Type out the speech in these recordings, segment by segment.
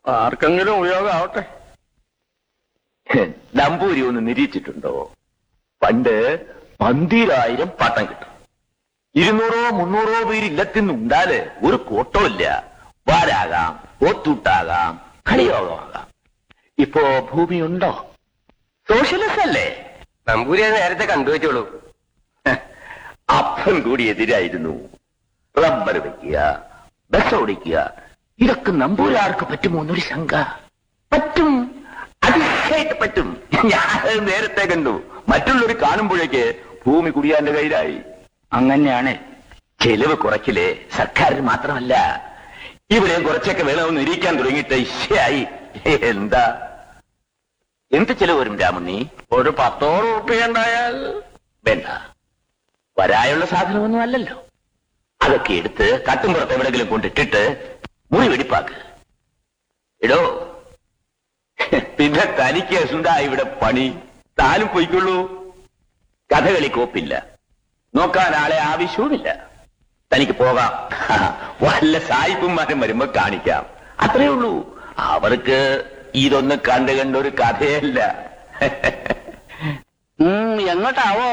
ആർക്കെങ്കിലും ഉപയോഗമാവട്ടെ നമ്പൂരി ഒന്ന് നിരീക്ഷിച്ചിട്ടുണ്ടോ പണ്ട് പന്തിരായിരം പട്ടം കിട്ടും ഇരുന്നൂറോ മുന്നൂറോ പേര് ഇല്ലത്തിന്നുണ്ടാല് ഒരു കോട്ടോ ഇല്ല വാരാകാം ഒത്തൂട്ടാകാം കളിയോഗമാകാം ഇപ്പോ ഭൂമിയുണ്ടോ സോഷ്യലിസ്റ്റ് അല്ലേ നമ്പൂരി അത് നേരത്തെ കണ്ടുവച്ചോളൂ അപ്പൻ കൂടി എതിരായിരുന്നു റബ്ബർ വെക്കുക ബസ് ഓടിക്കുക ഇതൊക്കെ നമ്പൂരാർക്ക് പറ്റുമോ എന്നൊരു ശങ്ക പറ്റും അതിശയായിട്ട് പറ്റും ഞാൻ നേരത്തെ കണ്ടു മറ്റുള്ളവർ കാണുമ്പോഴേക്ക് ഭൂമി കുടിയാന്റെ കയ്യിലായി അങ്ങനെയാണ് ചെലവ് കുറച്ചില്ലേ സർക്കാരിന് മാത്രമല്ല ഇവിടെ കുറച്ചൊക്കെ വേണമെന്ന് ഇരിക്കാൻ തുടങ്ങിയിട്ട് ഇശയായി എന്താ എന്ത് ചെലവ് വരും രാമണ്ണി ഒരു പത്തോറ് ഉറുപ്പിക ഉണ്ടായാൽ വേണ്ട വരായുള്ള സാധനമൊന്നും അല്ലല്ലോ അതൊക്കെ എടുത്ത് കട്ടുംപുറത്ത് എവിടെങ്കിലും കൊണ്ടിട്ടിട്ട് മുറി വെടിപ്പാക്ക് എടോ പിന്നെ തനിക്ക് എന്താ ഇവിടെ പണി താനും പോയിക്കൊള്ളൂ കഥകളി കോപ്പില്ല നോക്കാൻ ആളെ ആവശ്യവുമില്ല തനിക്ക് പോകാം വല്ല സായിപ്പന്മാരും വരുമ്പോ കാണിക്കാം അത്രേ ഉള്ളൂ അവർക്ക് ഇതൊന്നും കണ്ടു കണ്ട ഒരു കഥയല്ല എങ്ങോട്ടാവോ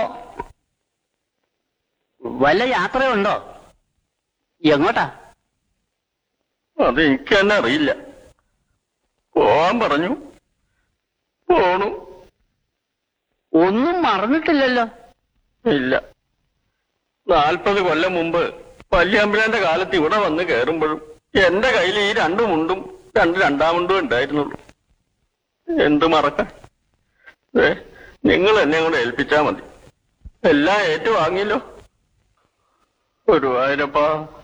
വല്ല യാത്രയുണ്ടോ എങ്ങോട്ടാ അത് എനിക്ക് തന്നെ അറിയില്ല പോവാൻ പറഞ്ഞു പോണു ഒന്നും മറന്നിട്ടില്ലല്ലോ ഇല്ല നാൽപ്പത് കൊല്ലം മുമ്പ് വല്യമ്പലന്റെ കാലത്ത് ഇവിടെ വന്ന് കയറുമ്പോഴും എന്റെ കയ്യിൽ ഈ രണ്ട് മുണ്ടും രണ്ട് രണ്ടാം മുണ്ടും ഉണ്ടായിരുന്നുള്ളൂ എന്ത് മറക്കാൻ ഏ നിങ്ങൾ എന്നെ കൂടെ ഏൽപ്പിച്ചാ മതി എല്ലാം ഏറ്റുവാങ്ങിയല്ലോ ഗുരുവായൂരപ്പാ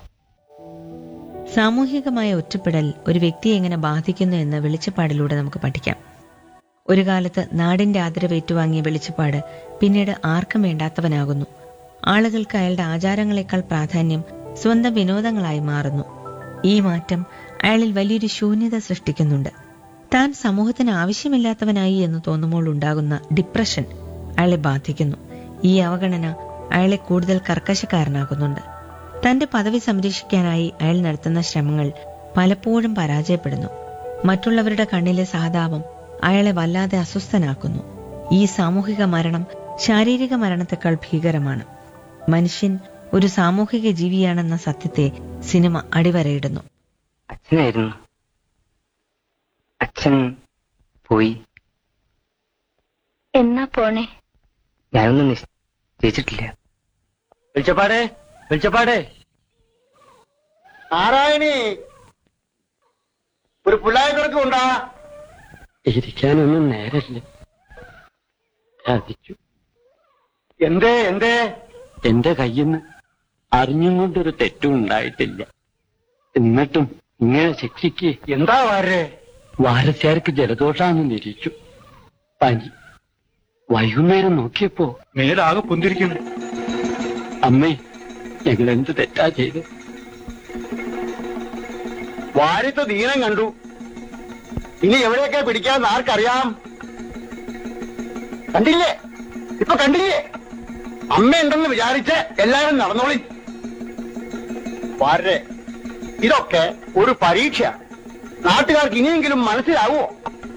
സാമൂഹികമായ ഒറ്റപ്പെടൽ ഒരു വ്യക്തിയെ എങ്ങനെ ബാധിക്കുന്നു എന്ന് വെളിച്ചപ്പാടിലൂടെ നമുക്ക് പഠിക്കാം ഒരു കാലത്ത് നാടിന്റെ ആദരവ് ഏറ്റുവാങ്ങിയ വെളിച്ചപ്പാട് പിന്നീട് ആർക്കും വേണ്ടാത്തവനാകുന്നു ആളുകൾക്ക് അയാളുടെ ആചാരങ്ങളെക്കാൾ പ്രാധാന്യം സ്വന്തം വിനോദങ്ങളായി മാറുന്നു ഈ മാറ്റം അയാളിൽ വലിയൊരു ശൂന്യത സൃഷ്ടിക്കുന്നുണ്ട് താൻ സമൂഹത്തിന് ആവശ്യമില്ലാത്തവനായി എന്ന് തോന്നുമ്പോൾ ഉണ്ടാകുന്ന ഡിപ്രഷൻ അയാളെ ബാധിക്കുന്നു ഈ അവഗണന അയാളെ കൂടുതൽ കർക്കശക്കാരനാകുന്നുണ്ട് തന്റെ പദവി സംരക്ഷിക്കാനായി അയാൾ നടത്തുന്ന ശ്രമങ്ങൾ പലപ്പോഴും പരാജയപ്പെടുന്നു മറ്റുള്ളവരുടെ കണ്ണിലെ സഹതാപം അയാളെ വല്ലാതെ അസ്വസ്ഥനാക്കുന്നു ഈ സാമൂഹിക മരണം ശാരീരിക മരണത്തെക്കാൾ ഭീകരമാണ് മനുഷ്യൻ ഒരു സാമൂഹിക ജീവിയാണെന്ന സത്യത്തെ സിനിമ അടിവരയിടുന്നു അച്ഛനായിരുന്നു അച്ഛൻ പോയി എന്നാ പോണേ ഞാനൊന്നും നിശ്ചയിച്ചിട്ടില്ല വെളിച്ചപ്പാടേ വെളിച്ചപ്പാടേ നാരായണി ഒരു പിള്ളായ കിടക്കും ഉണ്ടാ ഇരിക്കാനൊന്നും നേരല്ല ചതിച്ചു എന്തേ എന്തേ എന്റെ കയ്യിന്ന് അറിഞ്ഞും കൊണ്ടൊരു തെറ്റും ഉണ്ടായിട്ടില്ല എന്നിട്ടും ഇങ്ങനെ ശിക്ഷിക്ക് എന്താ വാരേ വാരസ്യാർക്ക് ജലദോഷാന്ന് നിരീച്ചു പനി വൈകുന്നേരം നോക്കിയപ്പോ മേലാകെ പൊന്തിരിക്കുന്നു അമ്മേ ഞങ്ങൾ എന്ത് തെറ്റാ ചെയ്ത് വാരിത്തെ ദീനം കണ്ടു ഇനി എവിടെയൊക്കെ പിടിക്കാന്ന് ആർക്കറിയാം കണ്ടില്ലേ ഇപ്പൊ കണ്ടില്ലേ അമ്മയുണ്ടെന്ന് വിചാരിച്ച് എല്ലാവരും നടന്നോളി വാരേ ഇതൊക്കെ ഒരു പരീക്ഷ നാട്ടുകാർക്ക് ഇനിയെങ്കിലും മനസ്സിലാവോ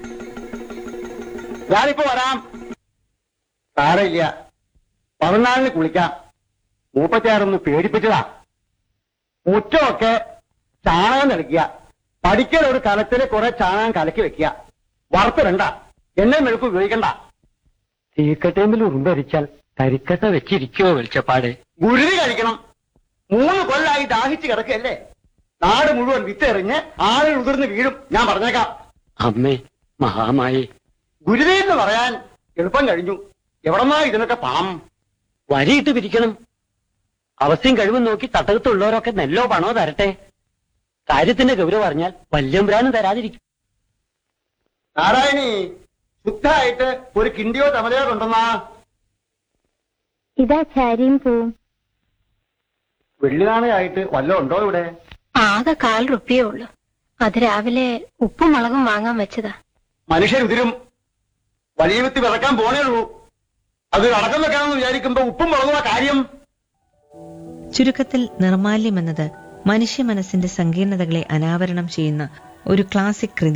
ഞാനിപ്പോ വരാം സാരമില്ല പതിനാലിന് കുളിക്കാം മൂപ്പത്തിയാറൊന്ന് പേടിപ്പിച്ചതാ മുറ്റമൊക്കെ ചാണകം നൽകിയ പഠിക്കൽ ഒരു കലത്തില് കുറെ ചാണകം കലക്കി വെക്കുക വറുത്തിടണ്ട എണ്ണ മെഴുക്ക് ഉപയോഗിക്കണ്ട തീക്കട്ടേമ്പിൽ ഉറുമ്പരിച്ചാൽ കരിക്കട്ട വെച്ചിരിക്കുവോ വെളിച്ചപ്പാടെ ഗുരുതി കഴിക്കണം മൂന്ന് കൊല്ലായി ദാഹിച്ച് കിടക്കല്ലേ നാട് മുഴുവൻ വിത്തെറിഞ്ഞ് ആളുകൾ ഉതിർന്ന് വീഴും ഞാൻ പറഞ്ഞേക്കാം അമ്മേ മഹാമായി ഗുരുതി എന്ന് പറയാൻ എളുപ്പം കഴിഞ്ഞു എവിടെന്നാ ഇതിനൊക്കെ പണം വരിയിട്ട് പിരിക്കണം അവസ്ഥയും കഴിവും നോക്കി തട്ടകത്തുള്ളവരൊക്കെ നെല്ലോ പണോ തരട്ടെ കാര്യത്തിന്റെ ഗൗരവം അറിഞ്ഞാൽ വല്യമ്പ്രാനും തരാതിരിക്കും നാരായണി ശുദ്ധായിട്ട് ഒരു കിണ്ടിയോ തമലയോ കൊണ്ടുവന്നാ ഇതാ ചാരിയും പോവും വെള്ളിനാണയായിട്ട് വല്ലതും ഉണ്ടോ ഇവിടെ ആകെ കാൽ റുപ്യേ ഉള്ളു അത് രാവിലെ ഉപ്പും മുളകും വാങ്ങാൻ വെച്ചതാ മനുഷ്യരുതിരും വലിയ വിത്ത് വിറക്കാൻ പോണേ ഉള്ളൂ അത് അടക്കം വെക്കാമെന്ന് വിചാരിക്കുമ്പോ ഉപ്പും മുളകുള്ള കാര്യം ചുരുക്കത്തിൽ നിർമാല്യം എന്നത് മനുഷ്യ മനസ്സിന്റെ സങ്കീർണതകളെ അനാവരണം ചെയ്യുന്ന ഒരു ക്ലാസിക് കൃതി